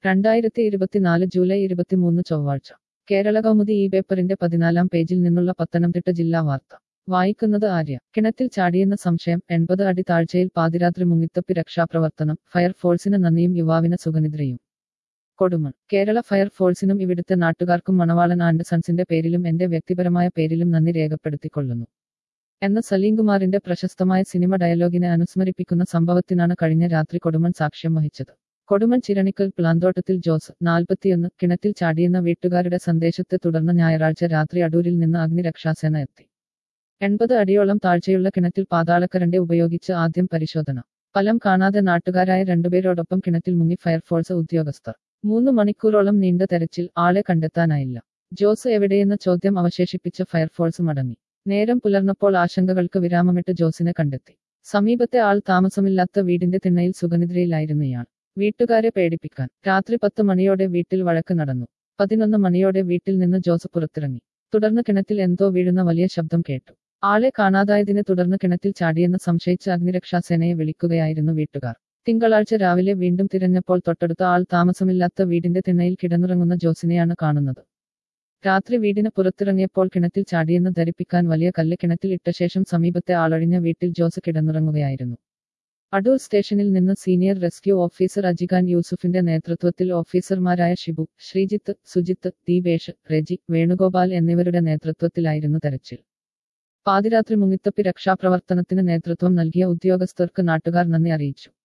രണ്ടായിരത്തി ഇരുപത്തിനാല് ജൂലൈ ഇരുപത്തിമൂന്ന് ചൊവ്വാഴ്ച കേരള കൗമുദി ഈ പേപ്പറിന്റെ പതിനാലാം പേജിൽ നിന്നുള്ള പത്തനംതിട്ട ജില്ലാ വാർത്ത വായിക്കുന്നത് ആര്യ കിണറ്റിൽ ചാടിയെന്ന സംശയം എൺപത് അടി താഴ്ചയിൽ പാതിരാത്രി മുങ്ങിത്തപ്പി രക്ഷാപ്രവർത്തനം ഫയർഫോഴ്സിന് നന്ദിയും യുവാവിന് സുഖനിദ്രയും കൊടുമൺ കേരള ഫയർഫോഴ്സിനും ഇവിടുത്തെ നാട്ടുകാർക്കും മണവാളൻ ആൻഡ് സൺസിന്റെ പേരിലും എന്റെ വ്യക്തിപരമായ പേരിലും നന്ദി രേഖപ്പെടുത്തിക്കൊള്ളുന്നു എന്ന സലീംകുമാറിന്റെ പ്രശസ്തമായ സിനിമ ഡയലോഗിനെ അനുസ്മരിപ്പിക്കുന്ന സംഭവത്തിനാണ് കഴിഞ്ഞ രാത്രി കൊടുമൺ സാക്ഷ്യം വഹിച്ചത് കൊടുമൺ ചിരണിക്കൽ പ്ലാന്തോട്ടത്തിൽ ജോസ് നാൽപ്പത്തിയൊന്ന് കിണറ്റിൽ ചാടിയെന്ന വീട്ടുകാരുടെ സന്ദേശത്തെ തുടർന്ന് ഞായറാഴ്ച രാത്രി അടൂരിൽ നിന്ന് അഗ്നിരക്ഷാസേന എത്തി എൺപത് അടിയോളം താഴ്ചയുള്ള കിണറ്റിൽ പാതാളക്കരണ്ടി ഉപയോഗിച്ച് ആദ്യം പരിശോധന ഫലം കാണാതെ നാട്ടുകാരായ രണ്ടുപേരോടൊപ്പം കിണറ്റിൽ മുങ്ങി ഫയർഫോഴ്സ് ഉദ്യോഗസ്ഥർ മൂന്ന് മണിക്കൂറോളം നീണ്ട തെരച്ചിൽ ആളെ കണ്ടെത്താനായില്ല ജോസ് എവിടെയെന്ന ചോദ്യം അവശേഷിപ്പിച്ച ഫയർഫോഴ്സ് മടങ്ങി നേരം പുലർന്നപ്പോൾ ആശങ്കകൾക്ക് വിരാമമിട്ട് ജോസിനെ കണ്ടെത്തി സമീപത്തെ ആൾ താമസമില്ലാത്ത വീടിന്റെ തിണ്ണയിൽ സുഖനിദ്രയിലായിരുന്നു ഇയാൾ വീട്ടുകാരെ പേടിപ്പിക്കാൻ രാത്രി പത്ത് മണിയോടെ വീട്ടിൽ വഴക്ക് നടന്നു പതിനൊന്ന് മണിയോടെ വീട്ടിൽ നിന്ന് ജോസ് പുറത്തിറങ്ങി തുടർന്ന് കിണറ്റിൽ എന്തോ വീഴുന്ന വലിയ ശബ്ദം കേട്ടു ആളെ കാണാതായതിനെ തുടർന്ന് കിണറ്റിൽ ചാടിയെന്ന് സംശയിച്ച് അഗ്നിരക്ഷാസേനയെ വിളിക്കുകയായിരുന്നു വീട്ടുകാർ തിങ്കളാഴ്ച രാവിലെ വീണ്ടും തിരഞ്ഞപ്പോൾ തൊട്ടടുത്ത ആൾ താമസമില്ലാത്ത വീടിന്റെ തിണ്ണയിൽ കിടന്നുറങ്ങുന്ന ജോസിനെയാണ് കാണുന്നത് രാത്രി വീടിന് പുറത്തിറങ്ങിയപ്പോൾ കിണറ്റിൽ ചാടിയെന്ന് ധരിപ്പിക്കാൻ വലിയ കല്ല് കിണറ്റിൽ ഇട്ട ശേഷം സമീപത്തെ ആളൊഴിഞ്ഞ വീട്ടിൽ ജോസ് കിടന്നുറങ്ങുകയായിരുന്നു അടൂർ സ്റ്റേഷനിൽ നിന്ന് സീനിയർ റെസ്ക്യൂ ഓഫീസർ അജിഖാൻ യൂസുഫിന്റെ നേതൃത്വത്തിൽ ഓഫീസർമാരായ ഷിബു ശ്രീജിത്ത് സുജിത്ത് ദീപേഷ് റെജി വേണുഗോപാൽ എന്നിവരുടെ നേതൃത്വത്തിലായിരുന്നു തെരച്ചിൽ പാതിരാത്രി മുങ്ങിത്തപ്പി രക്ഷാപ്രവർത്തനത്തിന് നേതൃത്വം നൽകിയ ഉദ്യോഗസ്ഥർക്ക് നാട്ടുകാർ നന്ദി അറിയിച്ചു